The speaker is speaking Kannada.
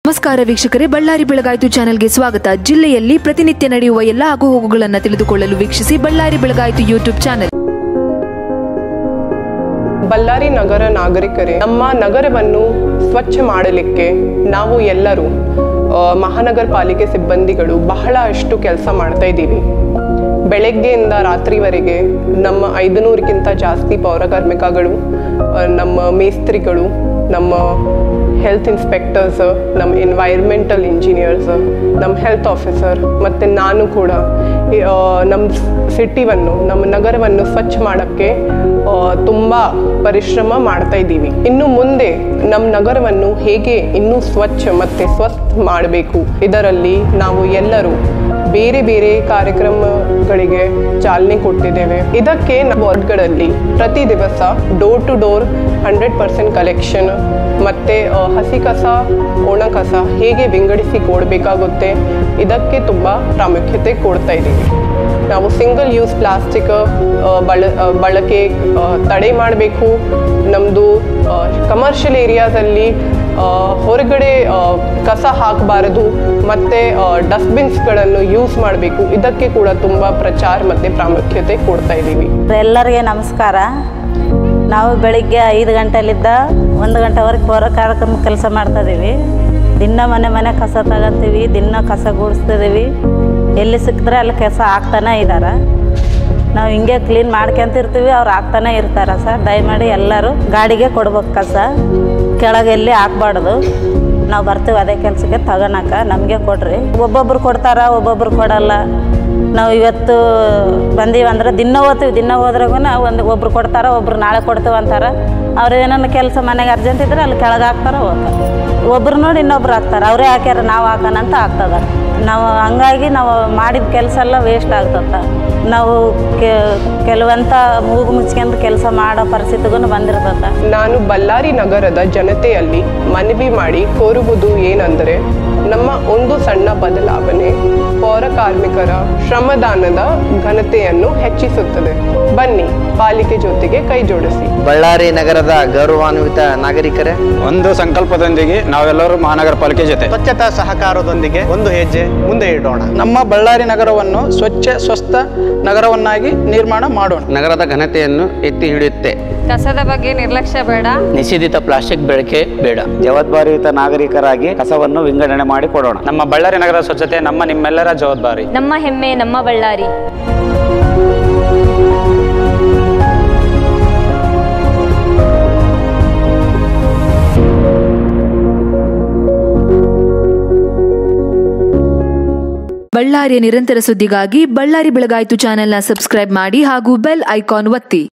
ನಮಸ್ಕಾರ ವೀಕ್ಷಕರೇ ಬಳ್ಳಾರಿ ಬೆಳಗಾಯಿತು ಚಾನೆಲ್ಗೆ ಸ್ವಾಗತ ಜಿಲ್ಲೆಯಲ್ಲಿ ಪ್ರತಿನಿತ್ಯ ನಡೆಯುವ ಎಲ್ಲ ಆಗುಹೋಗುಗಳನ್ನು ತಿಳಿದುಕೊಳ್ಳಲು ವೀಕ್ಷಿಸಿ ಬಳ್ಳಾರಿ ಬೆಳಗಾಯಿತು ಯೂಟ್ಯೂಬ್ ಚಾನೆಲ್ ಬಳ್ಳಾರಿ ನಗರ ನಾಗರಿಕರೇ ನಮ್ಮ ನಗರವನ್ನು ಸ್ವಚ್ಛ ಮಾಡಲಿಕ್ಕೆ ನಾವು ಎಲ್ಲರೂ ಆ, ಮಹಾನಗರ ಪಾಲಿಕೆ ಸಿಬ್ಬಂದಿಗಳು ಬಹಳಷ್ಟು ಕೆಲಸ ಮಾಡ್ತಾ ಇದ್ದೀವಿ ಬೆಳಗ್ಗೆಯಿಂದ ರಾತ್ರಿವರೆಗೆ ನಮ್ಮ ಐದುನೂರಕ್ಕಿಂತ ಜಾಸ್ತಿ ಪೌರಕಾರ್ಮಿಕಗಳು ಆ, ನಮ್ಮ ಮೇಸ್ತ್ರಿಗಳು ನಮ್ಮ ಹೆಲ್ತ್ ಇನ್ಸ್ಪೆಕ್ಟರ್ಸ್ ನಮ್ಮ ಎನ್ವೈರ್ಮೆಂಟಲ್ ಇಂಜಿನಿಯರ್ಸ್ ನಮ್ಮ ಹೆಲ್ತ್ ಆಫೀಸರ್ ಮತ್ತು ನಾನು ಕೂಡ ಈ, ಆ, ನಮ್ಮ ಸಿಟಿವನ್ನು ನಮ್ಮ ನಗರವನ್ನು ಸ್ವಚ್ಛ ಮಾಡೋಕ್ಕೆ ತುಂಬ ಪರಿಶ್ರಮ ಮಾಡ್ತಾ ಇದ್ದೀವಿ ಇನ್ನು ಮುಂದೆ ನಮ್ಮ ನಗರವನ್ನು ಹೇಗೆ ಇನ್ನೂ ಸ್ವಚ್ಛ ಮತ್ತು ಸ್ವಸ್ಥ ಮಾಡಬೇಕು ಇದರಲ್ಲಿ ನಾವು ಎಲ್ಲರೂ ಬೇರೆ ಬೇರೆ ಕಾರ್ಯಕ್ರಮಗಳಿಗೆ ಚಾಲನೆ ಕೊಟ್ಟಿದ್ದೇವೆ ಇದಕ್ಕೆ ನಮ್ಮ ವಾರ್ಡ್ಗಳಲ್ಲಿ ಪ್ರತಿ ದಿವಸ door to door hundred percent collection ಮತ್ತು ಹಸಿ ಕಸ ಒಣ ಕಸ ಹೇಗೆ ವಿಂಗಡಿಸಿ ಕೊಡಬೇಕಾಗುತ್ತೆ ಇದಕ್ಕೆ ತುಂಬ ಪ್ರಾಮುಖ್ಯತೆ ಕೊಡ್ತಾ ಇದ್ದೀವಿ ನಾವು ಸಿಂಗಲ್ ಯೂಸ್ ಪ್ಲಾಸ್ಟಿಕ್ ಬಳ ಆ, ಬಳಕೆ ಆ, ತಡೆ ಮಾಡಬೇಕು ನಮ್ಮದು ಕಮರ್ಷಿಯಲ್ ಏರಿಯಾದಲ್ಲಿ ಆ, ಹೊರಗಡೆ ಆ, ಕಸ ಹಾಕಬಾರದು ಮತ್ತು ಡಸ್ಟ್ಬಿನ್ಸ್ಗಳನ್ನು ಯೂಸ್ ಮಾಡಬೇಕು ಇದಕ್ಕೆ ಕೂಡ ತುಂಬ ಪ್ರಚಾರ ಮತ್ತು ಪ್ರಾಮುಖ್ಯತೆ ಕೊಡ್ತಾ ಇದ್ದೀವಿ ಎಲ್ಲರಿಗೆ ನಮಸ್ಕಾರ ನಾವು ಬೆಳಿಗ್ಗೆ ಐದು ಗಂಟೆಲಿದ್ದ ಒಂದು ಗಂಟೆವರೆಗೆ ಪೌರ ಕಾರ್ಯಕ್ರಮ ಕೆಲಸ ಮಾಡ್ತಾಯಿದ್ದೀವಿ ದಿನ ಮನೆ ಮನೆ ಕಸ ತಗೊಂತೀವಿ ದಿನ ಕಸ ಗೂಡಿಸ್ತಿದ್ದೀವಿ ಎಲ್ಲಿ ಸಿಕ್ಕಿದ್ರೆ ಅಲ್ಲಿ ಕೆಲಸ ಆಗ್ತಾನೆ ಇದ್ದಾರೆ ನಾವು ಹಿಂಗೆ ಕ್ಲೀನ್ ಮಾಡ್ಕೊಂತಿರ್ತೀವಿ ಅವ್ರು ಆಗ್ತಾನೆ ಇರ್ತಾರೆ ಸರ್ ದಯಮಾಡಿ ಎಲ್ಲರೂ ಗಾಡಿಗೆ ಕೊಡ್ಬೇಕು ಕಸ ಕೆಳಗೆ ಎಲ್ಲಿ ಹಾಕ್ಬಾರ್ದು ನಾವು ಬರ್ತೀವಿ ಅದೇ ಕೆಲಸಕ್ಕೆ ತಗೋಣಕ ನಮಗೆ ಕೊಡ್ರಿ ಒಬ್ಬೊಬ್ರು ಕೊಡ್ತಾರ ಒಬ್ಬೊಬ್ರು ಕೊಡಲ್ಲ ನಾವು ಇವತ್ತು ಬಂದೀವಿ ಅಂದ್ರೆ ದಿನ ಓದ್ತೀವಿ ದಿನ ಹೋದ್ರಾಗೂ ಒಂದು ಒಬ್ರು ಕೊಡ್ತಾರ ಒಬ್ರು ನಾಳೆ ಕೊಡ್ತೀವಿ ಅಂತಾರೆ ಅವ್ರು ಏನನ್ನ ಕೆಲಸ ಮನೆಗೆ ಅರ್ಜೆಂಟ್ ಇದ್ರೆ ಅಲ್ಲಿ ಕೆಳಗೆ ಹಾಕ್ತಾರ ಹೋಗ್ತಾರೆ ಒಬ್ರು ನೋಡಿ ಇನ್ನೊಬ್ರು ಹಾಕ್ತಾರೆ ಅವರೇ ಹಾಕ್ಯಾರ ನಾವು ಹಾಕೋಣ ಅಂತ ಆಗ್ತದ ನಾವು ಹಂಗಾಗಿ ನಾವು ಮಾಡಿದ ಕೆಲಸ ಎಲ್ಲ ವೇಸ್ಟ್ ಆಗ್ತದ ನಾವು ಕೆಲವಂತ ಮೂಗು ಮುಚ್ಕೊಂಡು ಕೆಲಸ ಮಾಡೋ ಪರಿಸ್ಥಿತಿಗೂ ಬಂದಿರ್ತದ ನಾನು ಬಳ್ಳಾರಿ ನಗರದ ಜನತೆಯಲ್ಲಿ ಮನವಿ ಮಾಡಿ ಕೋರುವುದು ಏನೆಂದರೆ ನಮ್ಮ ಒಂದು ಸಣ್ಣ ಬದಲಾವಣೆ ಪೌರ ಕಾರ್ಮಿಕರ ಶ್ರಮದಾನದ ಘನತೆಯನ್ನು ಹೆಚ್ಚಿಸುತ್ತದೆ ಬನ್ನಿ ಪಾಲಿಕೆ ಜೊತೆಗೆ ಕೈ ಜೋಡಿಸಿ ಬಳ್ಳಾರಿ ನಗರದ ಗೌರವಾನ್ವಿತ ನಾಗರಿಕರೇ ಒಂದು ಸಂಕಲ್ಪದೊಂದಿಗೆ ನಾವೆಲ್ಲರೂ ಮಹಾನಗರ ಪಾಲಿಕೆ ಜೊತೆ ಸ್ವಚ್ಛತಾ ಸಹಕಾರದೊಂದಿಗೆ ಒಂದು ಹೆಜ್ಜೆ ಮುಂದೆ ಇಡೋಣ ನಮ್ಮ ಬಳ್ಳಾರಿ ನಗರವನ್ನು ಸ್ವಚ್ಛ ಸ್ವಸ್ಥ ನಗರವನ್ನಾಗಿ ನಿರ್ಮಾಣ ಮಾಡೋಣ ನಗರದ ಘನತೆಯನ್ನು ಎತ್ತಿ ಹಿಡಿಯುತ್ತೆ ಕಸದ ಬಗ್ಗೆ ನಿರ್ಲಕ್ಷ್ಯ ಬೇಡ ನಿಷೇಧಿತ ಪ್ಲಾಸ್ಟಿಕ್ ಬಳಕೆ ಬೇಡ ಜವಾಬ್ದಾರಿಯುತ ನಾಗರಿಕರಾಗಿ ಕಸವನ್ನು ವಿಂಗಡಣೆ ಮಾಡಿ ಕೊಡೋಣ ನಮ್ಮ ಬಳ್ಳಾರಿ ನಗರದ ಸ್ವಚ್ಛತೆ ನಮ್ಮ ನಿಮ್ಮೆಲ್ಲರ ಜವಾಬ್ದಾರಿ ನಮ್ಮ ಹೆಮ್ಮೆ ನಮ್ಮ ಬಳ್ಳಾರಿ ಬಳ್ಳಾರಿಯ ನಿರಂತರ ಸುದ್ದಿಗಾಗಿ ಬಳ್ಳಾರಿ ಬೆಳಗಾಯಿತು ಚಾನೆಲ್ನ ಸಬ್ಸ್ಕ್ರೈಬ್ ಮಾಡಿ ಹಾಗೂ ಬೆಲ್ ಐಕಾನ್ ಒತ್ತಿ